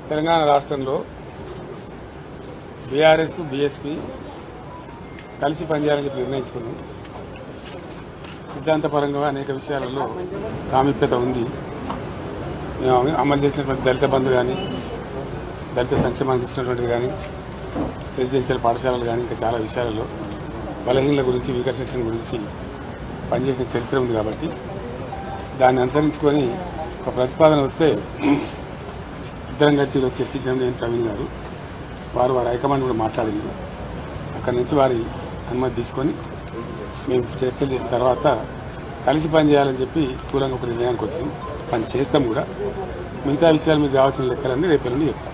తెలంగాణ రాష్ట్రంలో BRS BSP కలిసి పనిచేయాలని చెప్పి నిర్ణయించుకున్నాం సిద్ధాంతపరంగా అనేక విషయాలలో సామీప్యత ఉంది మేము అమలు చేసినటువంటి దళిత బంధు కానీ దళిత సంక్షేమానికి ఇచ్చినటువంటిది కానీ రెసిడెన్షియల్ పాఠశాలలు కానీ ఇంకా చాలా విషయాలలో బలహీనల గురించి వీకర్ సెక్షన్ గురించి పనిచేసిన చరిత్ర ఉంది కాబట్టి దాన్ని అనుసరించుకొని ఒక ప్రతిపాదన వస్తే ఇద్దరం కలిసి ఈరోజు చర్చించడం నేను ప్రవీణ్ గారు వారు వారి హైకమాండ్ కూడా మాట్లాడింది అక్కడి నుంచి వారి అనుమతి తీసుకొని మేము చర్చలు చేసిన తర్వాత కలిసి పని చేయాలని చెప్పి స్థూలంగా ఒక నిర్ణయానికి వచ్చినాం పని చేస్తాం కూడా మిగతా విషయాలు మీకు కావాల్సిన లెక్కలన్నీ రేపు ఎల్లుండి చెప్తాం